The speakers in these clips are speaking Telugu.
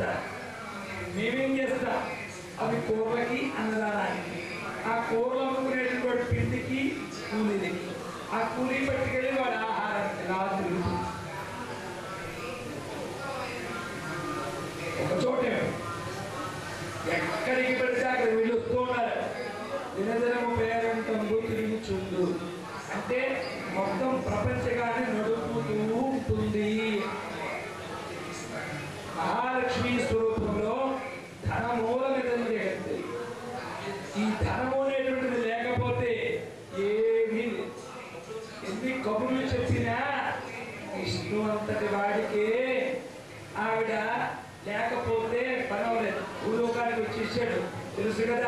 ఇస్తారు మేమేం చేస్తాం అవి కూరలకి అన్నదానానికి ఆ కూరలు అమ్ముకునేటువంటి పిండికి కూలీలకి ఆ కూలీ పట్టుకెళ్ళి వాడు ఆహారానికి ఇలా తిరుగుతుంది ఒక చోటే ఎక్కడికి పెడితే అక్కడ వీళ్ళు వస్తూ ఉన్నారు దినదినము పేరంటంబు తిరుగుచుండు అంటే మొత్తం ప్రపంచగాన్ని నడుపుతూ ఉంటుంది మహాలక్ష్మి స్వరూపంలో ధనమూలం ఇదని జగత్తు ఈ ధనము అనేటువంటిది లేకపోతే ఏమీ లేదు. ఎన్ని కబుర్లు చెప్పినా విష్ణు అంతటి వాడికి ఆవిడ లేకపోతే పనవలేదు భూలోకానికి వచ్చేసాడు తెలుసు కదా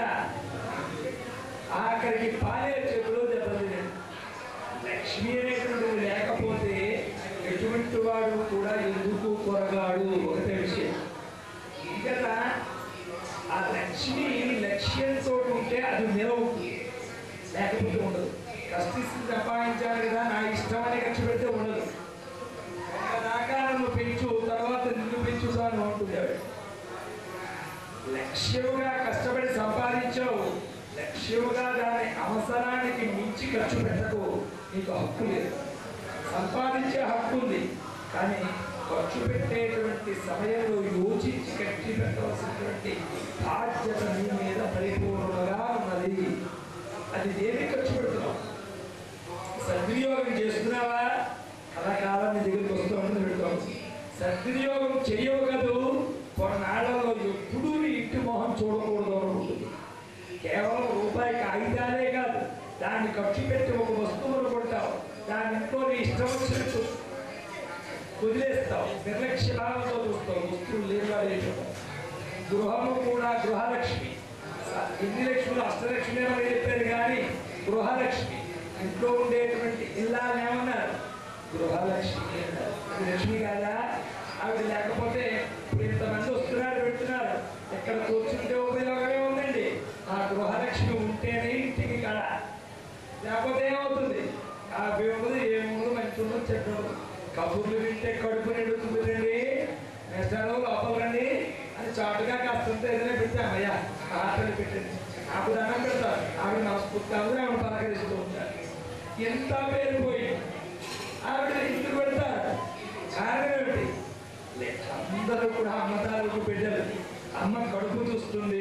ఆఖరికి పాలే చేతులు దెబ్బతిన్నాడు లక్ష్మి అనేటువంటిది లేకపోతే ఎటువంటి వాడు కూడా ఎందుకు కొరగాడు ఒకటే విషయం ఇంకా ఆ లక్ష్మి లక్ష్యంతో ఉంటే అది నిలవుతుంది లేకపోతే ఉండదు కష్టిస్తూ సంపాదించాలి కదా నా ఇష్టం అని ఖర్చు పెడితే ఉండదు దాకా నన్ను పెంచు తర్వాత నిన్ను పెంచుతాను అంటుంది ఆవిడ లక్ష్యముగా కష్టపడి సంపాదించావు లక్ష్యముగా దాని అవసరానికి మించి ఖర్చు పెట్టకు నీకు హక్కు లేదు సంపాదించే హక్కు ఉంది కానీ ఖర్చు పెట్టేటువంటి సమయంలో యోచించి ఖర్చు పెట్టవలసినటువంటి బాధ్యత నీ మీద పరిపూర్ణంగా ఉన్నది అది దేనికి ఖర్చు పెడుతున్నావు సద్వినియోగం చేస్తున్నావా కళాకాలం నీ దగ్గరికి వస్తూ ఉంటుంది పెడతాం సద్వినియోగం చేయవు కదూ కొన్నాళ్లలో ఎప్పుడూ నీ ఇంటి మొహం చూడకూడదు అని ఉంటుంది కేవలం రూపాయి కాగితాలే కాదు దాన్ని ఖర్చు పెట్టి ఒక వస్తువును కొంటావు దాని ఇంట్లో నీ ఇష్టం వచ్చినట్టు వదిలేస్తావు నిర్లక్ష్య భావంతో చూస్తావు వస్తువులు లేని గృహము కూడా గృహలక్ష్మి ఎన్ని లక్ష్ములు అష్టలక్ష్మి అని చెప్పారు కానీ గృహలక్ష్మి ఇంట్లో ఉండేటువంటి ఇల్లాలు ఏమన్నారు గృహలక్ష్మి అన్నారు అది లక్ష్మి కాదా ఆవిడ లేకపోతే ఇప్పుడు ఇంతమంది వస్తున్నారు పెడుతున్నారు ఎక్కడ కూర్చుంటే ఉపయోగమే ఉందండి ఆ గృహలక్ష్మి ఉంటేనే ఇంటికి కళ లేకపోతే ఏమవుతుంది ఆ ఉండదు ఏముండదు మంచి ఉండదు చెడ్డ ఉండదు కబుర్లు వింటే కడుపు నిండుతుందండి నెక్స్ట్ లోపల రండి అని చాటుగా కాస్తంత ఏదైనా పెట్టామయ్యా ఆటలు పెట్టండి నాకు దండం పెడతారు ఆవిడ మనస్ఫూర్తిగా అందరూ ఆవిడ పలకరిస్తూ ఉంటారు ఎంత పేరు పోయి ఆవిడ ఇంటికి పెడతారు కారణం ఏమిటి లే, అందరూ కూడా అమ్మతాలకు బిడ్డలు అమ్మ కడుపు చూస్తుంది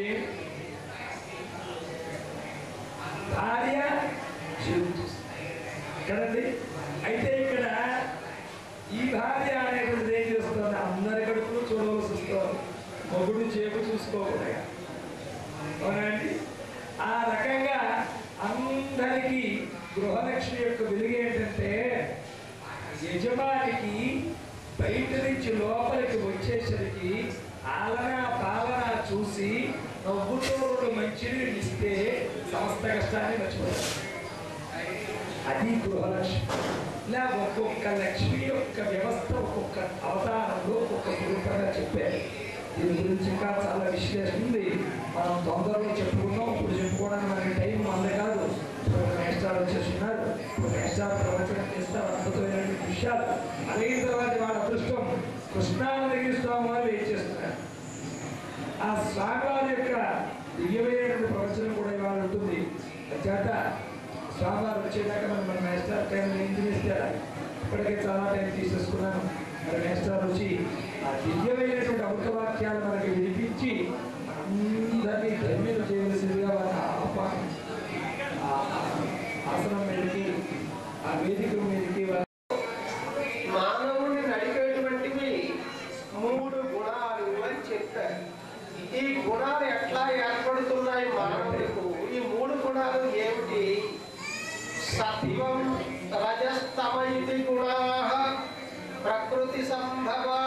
భార్య జీవం చూస్తుంది కదండి అయితే ఇక్కడ ఈ భార్య అనేటువంటిది ఏం చేస్తుంది అందరి కడుపులు చూడవలసి వస్తుంది మొగుడు చేపు చూసుకోకూడదు అవునండి ఆ రకంగా అందరికీ గృహలక్ష్మి యొక్క వెలుగు ఏంటంటే యజమానికి బయట నుంచి లోపలికి వచ్చేసరికి ఆలన పాలన చూసి నవ్వుతో రెండు మంచినీళ్ళు ఇస్తే సమస్త కష్టాన్ని మర్చిపోతారు అది గృహలక్ష్మి ఇలా ఒక్కొక్క లక్ష్మి యొక్క వ్యవస్థ ఒక్కొక్క అవతారంలో ఒక్కొక్క స్వరూపంగా చెప్పారు దీని గురించి ఇంకా చాలా విశ్లేషణ ఉంది మనం తొందరలో చెప్పుకున్నాం ఇప్పుడు చెప్పుకోవడానికి మనకి టైం అందే కాదు ఇప్పుడు ఒక మేస్టార్ వచ్చేసి ఉన్నారు ఇప్పుడు మేస్టార్ ప్రవచనం చేస్తారు అద్భుతమైన విషయాలు అలాగిన తర్వాత వాళ్ళ అదృష్టం కృష్ణానదగిరి స్వామి వారు ఏం చేస్తున్నారు ఆ స్వామివారి యొక్క దివ్యమైనటువంటి ప్రవచనం కూడా ఇవాళ ఉంటుంది చేత స్వామివారు వచ్చేదాకా మనం మన మేస్టర్ టైం ఏం చేస్తారా ఇప్పటికే చాలా టైం తీసేసుకున్నాను మరి మేస్టర్ వచ్చి ఆ దివ్యమైనటువంటి అమృత వాక్యాలు మనకి వినిపించి అందరినీ ధన్యులు చేయవలసిందిగా వారిని ఆహ్వానం ఆ ఆసనం మీదకి ఆ వేదిక మీదకి వారి మానవుని నడిపేటువంటివి మూడు గుణాలు అని చెప్పారు ఈ గుణాలు ఎట్లా ఏర్పడుతున్నాయి మానవులకు ఈ మూడు గుణాలు ఏమిటి సత్వం రజస్తమ ఇది గుణా ప్రకృతి సంభవా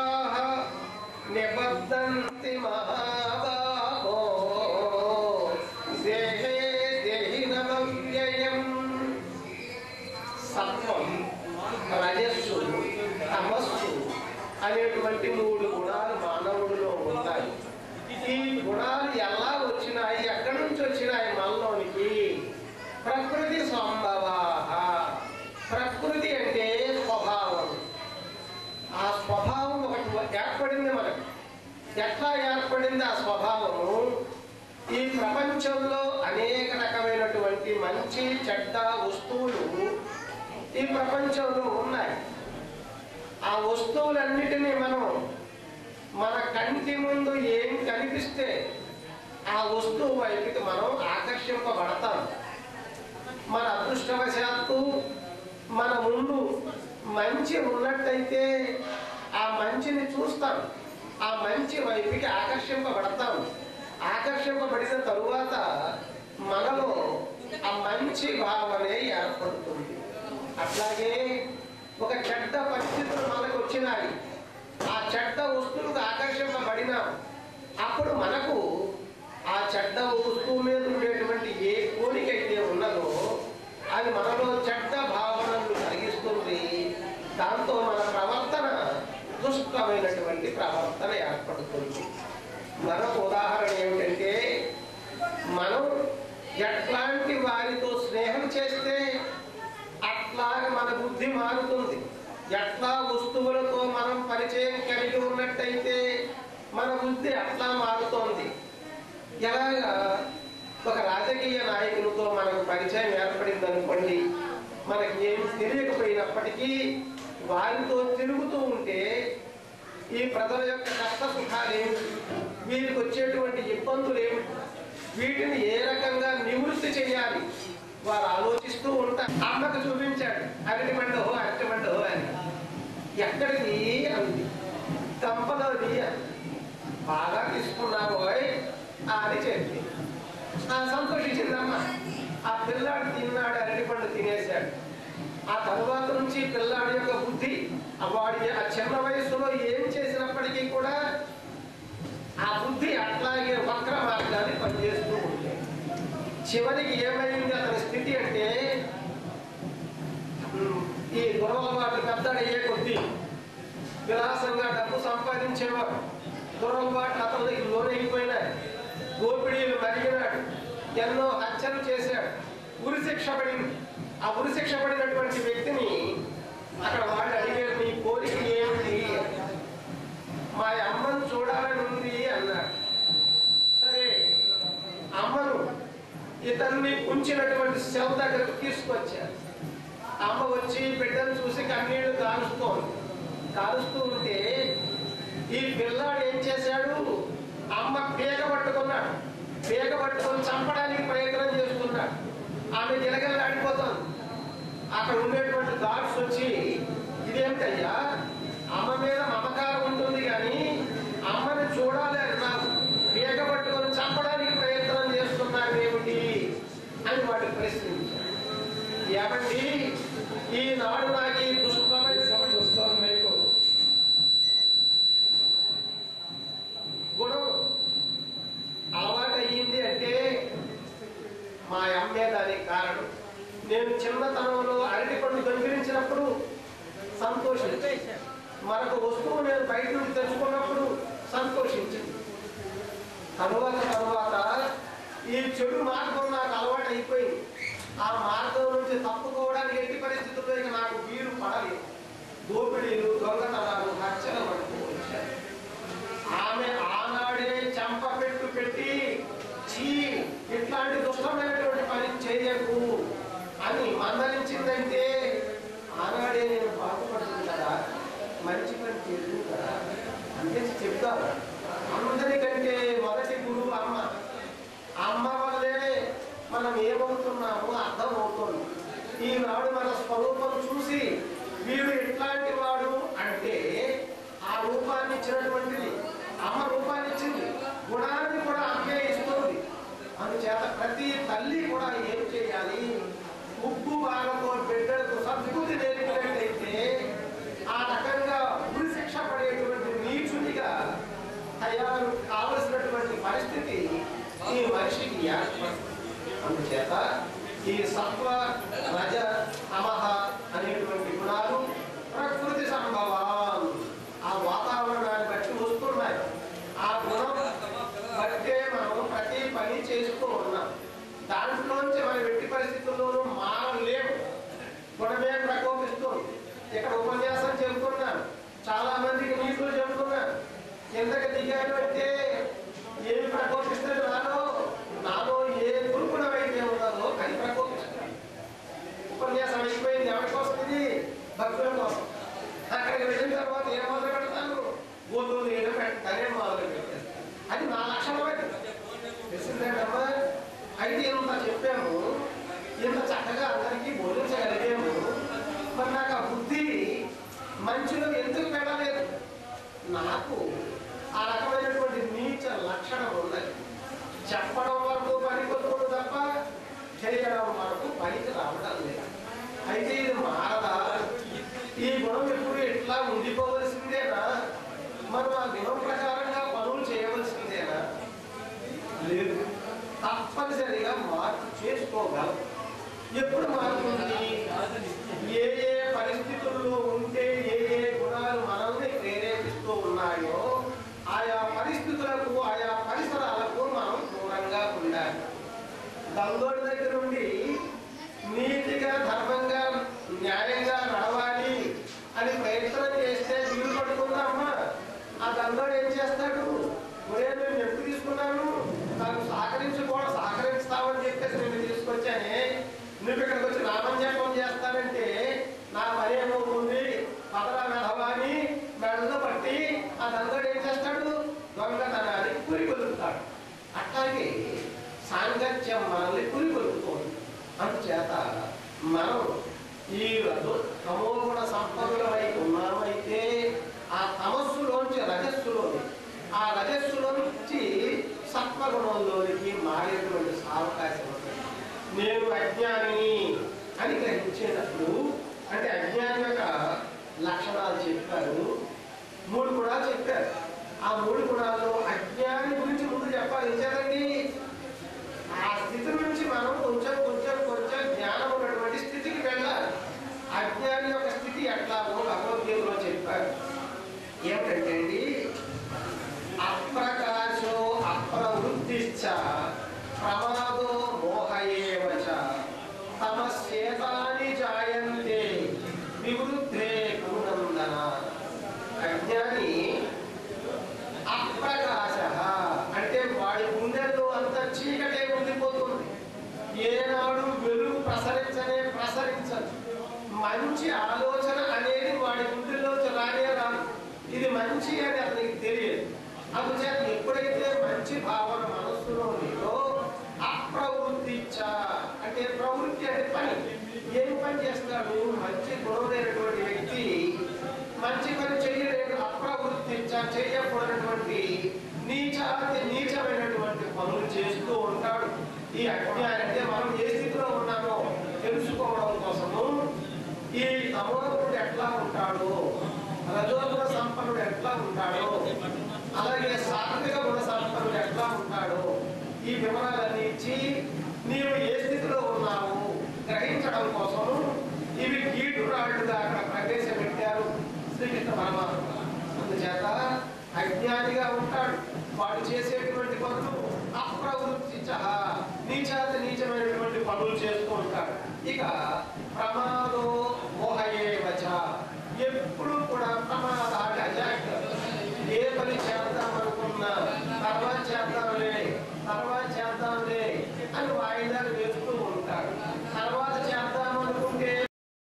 నిబద్ధంతి మహాబాహో దేహే దేహినమవ్యయం సత్వం రజస్సు తమస్సు అనేటువంటి మూడు గుణాలు మానవుడిలో ఉన్నాయి ఈ గుణాలు ఎలా వచ్చినాయి ఎక్కడి నుంచి వచ్చినాయి మనలోనికి ప్రకృతి సంభవ ప్రకృతి అంటే స్వభావం ఆ స్వభావం ఒకటి ఏర్పడింది మనకు ఎట్లా ఏర్పడింది ఆ స్వభావము ఈ ప్రపంచంలో అనేక రకమైనటువంటి మంచి చెడ్డ వస్తువులు ఈ ప్రపంచంలో ఉన్నాయి ఆ వస్తువులన్నిటినీ మనం మన కంటి ముందు ఏం కనిపిస్తే ఆ వస్తువు వైపుకి మనం ఆకర్షింపబడతాం మన అదృష్టవశాత్తు మన ముందు మంచి ఉన్నట్టయితే ఆ మంచిని చూస్తాం ఆ మంచి వైపుకి ఆకర్షింపబడతాం ఆకర్షింపబడిన తరువాత మనలో ఆ మంచి భావనే ఏర్పడుతుంది అట్లాగే ఒక చెడ్డ పరిస్థితులు మనకు వచ్చినాయి ఆ చెడ్డ వస్తువులకు ఆకర్షింపబడినాం అప్పుడు మనకు ఆ చెడ్డ వస్తువు మీద ఉండేటువంటి ఏ కోరికైతే ఉన్నదో అది మనలో చెడ్డ భావనలు కలిగిస్తుంది దాంతో మన ప్రవర్తన దుష్టమైనటువంటి ప్రవర్తన ఏర్పడుతుంది మరొక ఉదాహరణ ఏమిటంటే మనం ఎట్లాంటి వారితో స్నేహం చేస్తే అట్లాగే మన బుద్ధి మారుతుంది ఎట్లా వస్తువులతో మనం పరిచయం కలిగి ఉన్నట్టయితే మన బుద్ధి అట్లా మారుతోంది ఎలాగా ఒక రాజకీయ నాయకులతో మనకు పరిచయం ఏర్పడింది అనుకోండి మనకి ఏం తెలియకపోయినప్పటికీ వారితో తిరుగుతూ ఉంటే ఈ ప్రజల యొక్క కష్ట సుఖాలు ఏమిటి వీరికి వచ్చేటువంటి ఇబ్బందులు ఏమిటి వీటిని ఏ రకంగా నివృత్తి చేయాలి వారు ఆలోచిస్తూ ఉంటారు అమ్మకు చూపించాడు అరటి మండో అరటి మండో అని ఎక్కడికి అంది కంపలోది అని బాగా తీసుకున్నావు ఓయ్ అని చెప్పి ఆ సంతోషించిందమ్మా ఆ పిల్లాడు తిన్నాడు అరటి పండు తినేశాడు ఆ తర్వాత నుంచి పిల్లాడి యొక్క బుద్ధి ఆ వాడి ఆ చిన్న వయసులో ఏం చేసినప్పటికీ కూడా ఆ బుద్ధి అట్లాగే వక్ర మార్గాన్ని పనిచేస్తూ ఉంది చివరికి ఏమైంది అతని స్థితి అంటే ఉమ్, ఈ దురలవాటు పెద్దడయ్యే కొద్దీ విలాసంగా డబ్బు సంపాదించేవాడు దురలవాట్లు అతనికి లోనైపోయినాయి దోపిడీలు మరిగినాడు ఎన్నో హత్యలు చేశాడు ఉరిశిక్ష పడింది ఆ ఉరిశిక్ష పడినటువంటి వ్యక్తిని అక్కడ వాళ్ళు అడిగారు నీ కోరిక ఏమిటి మా అమ్మను చూడాలని ఉంది అన్నాడు సరే అమ్మను ఇతన్ని ఉంచినటువంటి శవ దగ్గరకు తీసుకొచ్చారు అమ్మ వచ్చి బిడ్డను చూసి కన్నీళ్లు కారుస్తోంది కారుస్తూ ఉంటే ఈ పిల్లాడు ఏం చేశాడు అమ్మ పీక పట్టుకున్నాడు పీక పట్టుకొని చంపడానికి ప్రయత్నం చేస్తున్నాడు ఆమె గిలగిలాడిపోతుంది అక్కడ ఉండేటువంటి గాడ్స్ వచ్చి ఇదేమిటయ్యా అమ్మ మీద మమకారం ఉంటుంది కానీ అమ్మని చూడాలి అన్నారు పీక పట్టుకొని చంపడానికి ప్రయత్నం చేస్తున్నారు ఏమిటి అని వాడు ప్రశ్నించాడు ఏమండి ఈనాడు నాకు ఈ దుష్కరమైన సౌండ్ వస్తోంది మీకు గుణం అలవాటు అయ్యింది అంటే మా అమ్మే దానికి కారణం నేను చిన్నతనంలో అరటి పండు దొంగిలించినప్పుడు సంతోషించి మరొక వస్తువు నేను బయట నుండి తెచ్చుకున్నప్పుడు సంతోషించింది తరువాత తరువాత ఈ చెడు మార్గం నాకు అలవాటు అయిపోయింది ఆ మార్గం నుంచి తప్పుకోవడానికి ఎట్టి పరిస్థితుల్లో ఇక నాకు వీలు పడలేదు దోపిడీలు దొంగతనాలు హత్యలు పడుతూ వచ్చాయి ఆమె ఆనాడే చెంప పెట్టు పెట్టి చీ ఇట్లాంటి దుష్టమైనటువంటి పని చేయకు అని మందలించిందంటే ఆనాడే నేను బాగుపడుతుంది కదా మంచి పని చేయదు కదా అంటే చెప్తాను అందరికంటే మొదటి గురువు అమ్మ అమ్మ వల్లే మనం ఏమవుతున్నామో అర్థమవుతుంది ఈనాడు మన స్వరూపం చూసి వీడు ఎట్లాంటి వాడు అంటే ఆ రూపాన్ని ఇచ్చినటువంటిది అమ్మ రూపాన్ని ఇచ్చింది గుణాన్ని కూడా అమ్మే ఇస్తుంది అందుచేత ప్రతి తల్లి కూడా ఏం చేయాలి ఉప్పు బాగతో బిడ్డలకు సద్బుద్ధి నేర్పినట్టయితే ఆ రకంగా ఉరి శిక్ష పడేటువంటి నీచునిగా తయారు కావలసినటువంటి పరిస్థితి ఈ మనిషికి ఏర్పడుతుంది అందుచేత ఈ సత్వ రజ తమహ అనేటువంటి గుణాలు ప్రకృతి సంభవాలు ఆ వాతావరణాన్ని బట్టి వస్తున్నాయి ఆ గుణం బట్టే మనం ప్రతి పని చేస్తూ ఉన్నాం దాంట్లోంచి మనం ఎట్టి పరిస్థితుల్లోనూ మారలేము గుణమే ప్రకోపిస్తుంది ఇక్కడ ఉపన్యాసం చెబుతున్నాను చాలా మందికి నీతులు చెబుతున్నాను కిందకి దిగాను అంటే ఏమి ప్రకోపిస్తుంది నాలో నాలో ఏ దుర్గుణం అయితే ఉన్నదో అది ప్రకోపిస్తుంది ఉపన్యాసం అయిపోయింది ఎవరి కోసం ఇది భక్తుల కోసం అక్కడికి వెళ్ళిన తర్వాత ఏం మొదలు పెడతాను గోధుమ వేయడం పెట్టానే మొదలు పెట్టాను అది నా లక్షణం అది తెలిసిందేనమ్మా అయితే ఇంత చెప్పాము ఇంత చక్కగా అందరికీ బోధించగలిగాము మరి నాకు ఆ బుద్ధి మంచిలో ఎందుకు వెళ్ళలేదు నాకు ఆ రకమైనటువంటి నీచ లక్షణం ఉన్నది చెప్పడం వరకు పనికొస్తుంది తప్ప చేయడం వరకు పనికి రావడం లేదు అయితే ఇది మారదా ఈ గుణం ఎప్పుడు ఎట్లా ఉండిపోవలసిందేనా మనం ఆ గుణం ప్రకారంగా పనులు చేయవలసిందేనా లేదు తప్పనిసరిగా మార్పు చేసుకోగలం ఎప్పుడు మారుతుంది ఏ ఏ పరిస్థితుల్లో ఉంటే ఏ ఏ గుణాలు మనల్ని ప్రేరేపిస్తూ ఉన్నాయో ఆయా పరిస్థితులకు ఆయా పరిసరాలకు మనం దూరంగా ఉండాలి గంగోడి దగ్గర నుండి నీతిగా ధర్మంగా న్యాయంగా నడవాలి అని ప్రయత్నం చేస్తే వీలు పడుతుందమ్మా ఆ గంగోడు ఏం చేస్తాడు ఒరే నేను ఎప్పుడు తీసుకున్నాను నాకు సహకరించుకోవడం సహకరిస్తామని చెప్పేసి నేను తీసుకొచ్చానే నువ్వు ఇక్కడికి వచ్చి నామజపం చేస్తానంటే నా పని ఏమవుతుంది పదరా మెడవాని మెడలో పట్టి ఆ గంగోడు ఏం చేస్తాడు దొంగతనానికి పురి కొలుపుతాడు అట్లాగే సాంగత్యం మనల్ని పురికొల్పుతోంది అందుచేత మనం ఈ రజు- తమోగుణ సంపన్నులమై ఉన్నామైతే ఆ తమస్సులోంచి రజస్సులోని ఆ రజస్సులో నుంచి సత్వగుణంలోనికి మారేటువంటి అవకాశం ఉంది నేను అజ్ఞాని అని గ్రహించేటప్పుడు అంటే అజ్ఞాని యొక్క లక్షణాలు చెప్పారు మూడు గుణాలు చెప్పారు ఆ మూడు గుణాల్లో అజ్ఞాని గురించి ముందు చెప్పాలి ఏం చేయాలండి ఆ స్థితి నుంచి మనం కొంచెం కొంచెం కొంచెం జ్ఞానం ఉన్నటువంటి స్థితికి వెళ్ళాలి అజ్ఞాని యొక్క స్థితి ఎట్లాగో భగవద్గీతలో చెప్పారు ఏమిటంటే అండి అప్రకాశో అప్రవృత్తిశ్చ ప్రమాదో మోహయేవచ తమస్యేతాని జాయంతే వివృద్ధే గుణందన అజ్ఞాని అప్రకాశ అంటే వాడి గుండెల్లో అంత చీకటే ఉండిపోతుంది ఏనాడు వెలుగు ప్రసరించనే ప్రసరించదు మంచి ఆలోచన అనేది వాడి గుండెల్లోంచి రానే రాదు ఇది మంచి అని అతనికి తెలియదు అందుచేత ఎప్పుడైతే మంచి భావన మనస్సులో లేదో అప్రవృత్తిచ్చ అంటే ప్రవృత్తి అంటే పని ఏం పని చేస్తాడు మంచి గుణం లేనటువంటి వ్యక్తి మంచి పని చేయలేడు అప్రవృత్తిచ్చ చేయకూడనటువంటి నీచాతి నీచమైనటువంటి పనులు చేస్తూ ఉంటాడు ఈ అజ్ఞానం అంటే మనం ఏ స్థితిలో ఉన్నామో తెలుసుకోవడం కోసము ఈ తమోగుడు ఎట్లా ఉంటాడు రజోగుణ సంపన్నుడు ఎట్లా ఉంటాడో అలాగే సాత్విక గుణ సంపన్నుడు ఎట్లా ఉంటాడో ఈ వివరాలన్నీ ఇచ్చి నీవు ఏ స్థితిలో ఉన్నావు గ్రహించడం కోసం ఇవి గీటురాళ్ళుగా అక్కడ ప్రవేశపెట్టారు శ్రీకృష్ణ పరమాత్మ అందుచేత అజ్ఞానిగా ఉంటాడు వాడు చేసేటువంటి పనులు అప్రవృత్తి నీచాత నీచమైనటువంటి పనులు చేస్తూ ఉంటాడు ఇక ప్రమాద